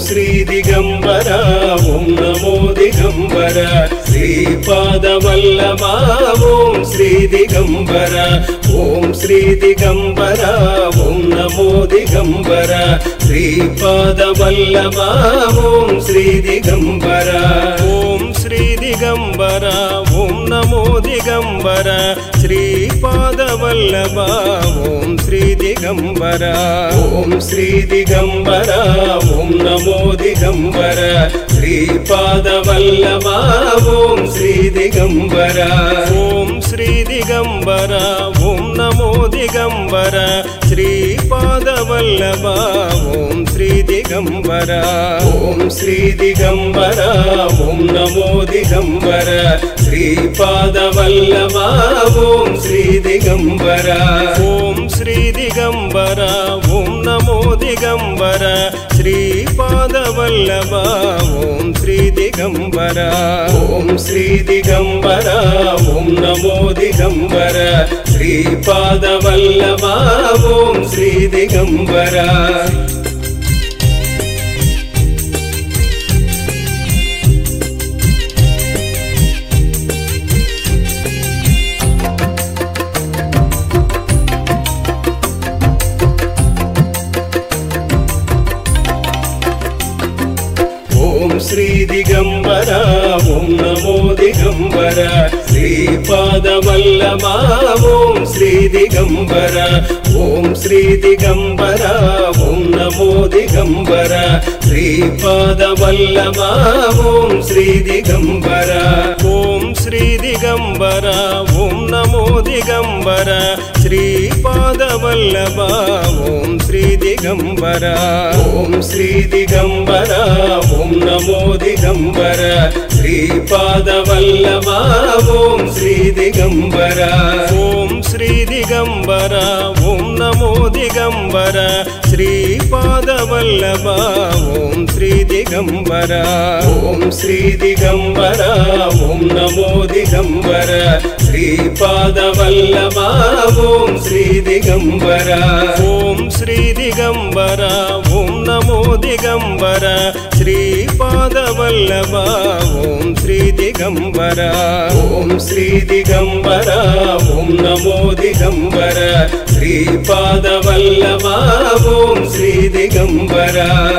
శ్రీ దిగంబర ఓం నమో దిగంబర శ్రీపాద వల్లభ ఓం శ్రీ దిగంబర ఓం శ్రీ దిగంబర ఓం నమో దిగంబర శ్రీపాద వల్లభ ఓం శ్రీ దిగంబర ఓం శ్రీ దిగంబర ఓం నమో దిగంబర శ్రీపాద వల్లభ ఓం శ్రీ దిగంబర ఓం శ్రీ దిగంబర ఓం నమో దిగంబర శ్రీపాద వల్లభ ఓం శ్రీ దిగంబర ఓం శ్రీ దిగంబర ఓం నమో దిగంబర శ్రీపాద వల్లభ ఓం శ్రీ దిగంబర ఓం శ్రీ దిగంబర ఓం నమో దిగంబర శ్రీపాద వల్లభ ఓం శ్రీ దిగంబర ఓం శ్రీ దిగంబర ఓం నమో దిగంబర శ్రీపాద వల్లభ ఓం శ్రీ దిగంబర ఓం శ్రీ దిగంబర ఓం నమో దిగంబర శ్రీపాద వల్లభ ఓం శ్రీ దిగంబర ఓం శ్రీ దిగంబర ఓం నమో దిగంబర శ్రీపాద వల్లభ ఓం శ్రీ దిగంబర ఓం శ్రీ దిగంబర ఓం నమో దిగంబర శ్రీపాద వల్లభ ఓం శ్రీ దిగంబర ఓం శ్రీ దిగంబర ఓం నమో దిగంబర శ్రీపాద వల్లభ ఓం శ్రీ దిగంబర ఓం శ్రీ దిగంబర ఓం నమో దిగంబర శ్రీపాద వల్లభ ఓం శ్రీ దిగంబర ఓం శ్రీ దిగంబర ఓం నమో దిగంబర శ్రీపాద వల్లభ ఓం శ్రీ దిగంబర ఓం శ్రీ దిగంబర ఓం నమో దిగంబర శ్రీపాద వల్లభ ఓం శ్రీ దిగంబర ఓం శ్రీ దిగంబర ఓం నమో దిగంబర శ్రీపాద వల్లభ ఓం శ్రీ దిగంబర ఓం శ్రీ దిగంబర ఓం నమో దిగంబర శ్రీపాద వల్లభ ఓం శ్రీ దిగంబర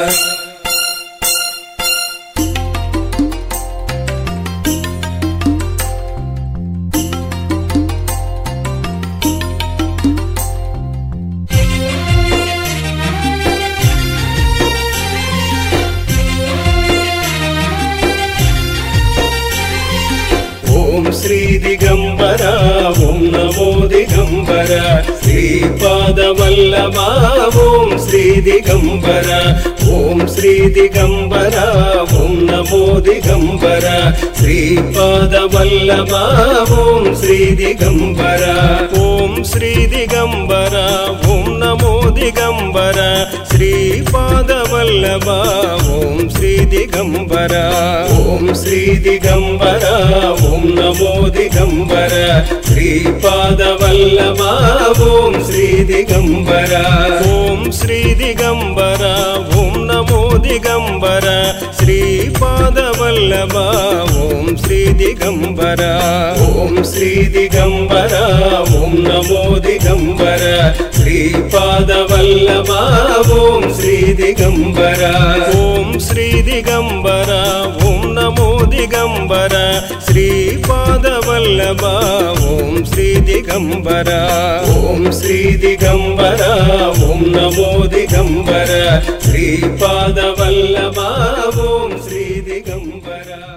ఓం శ్రీ దిగంబర ఓం నమో దిగంబర శ్రీపాద వల్లభ ఓం శ్రీ దిగంబర ఓం శ్రీ దిగంబర ఓం నమో దిగంబర శ్రీపాద వల్లభ ఓం శ్రీ దిగంబర ఓం శ్రీ దిగంబర ఓం నమో దిగంబర శ్రీపాద వల్లభ ఓం శ్రీ దిగంబర ఓం శ్రీ దిగంబర ఓం నమో దిగంబర శ్రీపాద వల్లభ ఓం శ్రీ దిగంబర ఓం శ్రీ దిగంబర ఓం నమో దిగంబర శ్రీపాద వల్లభ ఓం శ్రీ దిగంబర ఓం శ్రీ దిగంబర ఓం నమో దిగంబర శ్రీపాద వల్లభ ఓం శ్రీ దిగంబర ఓం శ్రీ దిగంబర ఓం నమో దిగంబర శ్రీపాద వల్లభ ఓం శ్రీ దిగంబర ఓం శ్రీ దిగంబర ఓం నమో దిగంబర శ్రీపాద వల్లభ ఓం శ్రీ దిగంబర